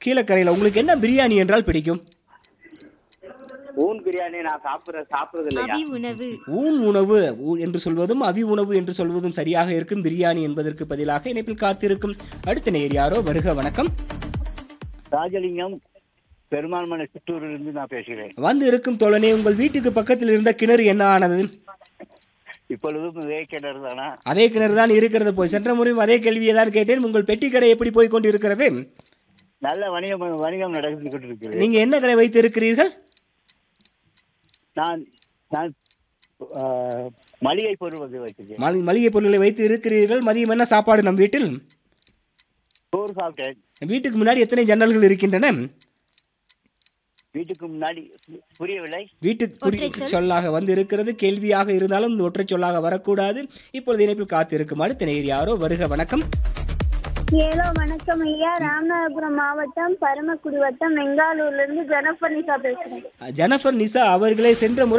கீழக்கரையில் உங்களுக்கு என்ன பிரியாணி என்றால் பிடிக்கும் ஊன் பிரியாணி நான் சாப்பிடுற சாப்பிடுறது இல்லையா அவி உணவு ஊன் உணவு ஊ என்று சொல்வதும் அவி உணவு என்று சொல்வதும் சரியாக இருக்கும் பிரியாணி என்பதற்கு பதிலாக இணைப்பில் காத்திருக்கும் அடுத்த நேர் யாரோ வருக வணக்கம் ராஜலிங்கம் பெருமாள் மலை சிற்றூரிலிருந்து நான் பேசுகிறேன் வந்து இருக்கும் தோழனே உங்கள் வீட்டுக்கு பக்கத்தில் இருந்த கிணறு என்ன ஆனது இப்பொழுதும் இதே கிணறு தானா அதே கிணறு தான் இருக்கிறது போய் சென்ற முறையும் அதே கேள்வியை தான் கேட்டேன் உங்கள் பெட்டி கடை எப்படி போய் கொண்டிருக்கிறது நல்ல வணிகம் வணிகம் நடந்து கொண்டிருக்கிறது நீங்க என்ன கடை வைத்து இருக்கிறீர்கள் நான் நான் ஆ, மளிகை பொருள் வந்து வச்சிருக்கேன் மளி- மளிகை பொருட்களை வைத்து இருக்கிறீர்கள் மதியம் என்ன சாப்பாடு நம் வீட்டில் சோறு சாப்பிட்டேன் வீட்டுக்கு முன்னாடி எத்தனை ஜன்னல்கள் இருக்கின்றன வீட்டுக்கு முன்னாடி புரியவில்லை வீட்டுக்கு குறி சொல்லாக வந்து இருக்கிறது கேள்வியாக இருந்தாலும் இந்த ஒற்றை சொல்லாக வரக்கூடாது இப்பொழுது இணைப்பில் காத்திருக்கும் அடுத்த நேர் யாரோ வருக வணக்கம் ஹலோ வணக்கம் ஐயா ராமநாதபுரம் மாவட்டம் பரமக்குடி வட்டம் வெங்காலூர்ல இருந்து ஜனபர்னிசா பேசுறேன் ஜனஃபர் நிசா அவர்களே சென்ற முறை